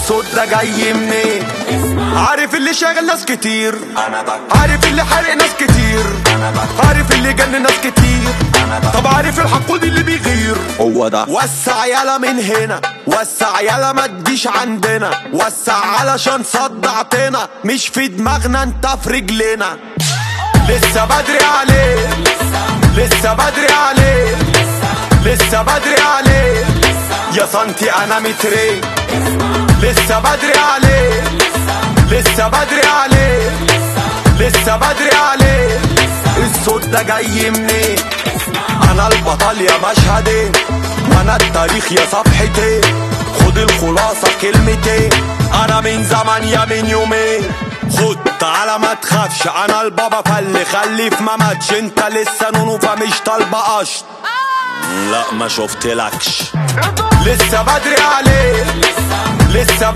الصوت ده جاي منين عارف اللي شاغل ناس كتير انا بك عارف اللي حارق ناس كتير انا بك عارف اللي جن ناس كتير انا بك طب عارف الحقود اللي بيغير هو ده وسع يالا من هنا وسع يالا ما تجيش عندنا وسع علشان صدعتنا مش في دماغنا انت في رجلنا لسه بدري عليه لسه بدري عليه لسه بدري عليه يا سنتي انا مترين لسه بدري عليه لسه بدري عليه لسه بدري عليه الصوت ده جاي منين انا البطل يا مشهدين وانا التاريخ يا صفحتين خد الخلاصة كلمتين انا من زمان يا من يومين خد تعالى ما تخافش انا البابا فاللي خلي في ما ماتش انت لسه نونو فمش طالبة قشط لا ما شفتلكش لسه بدري عليه لسه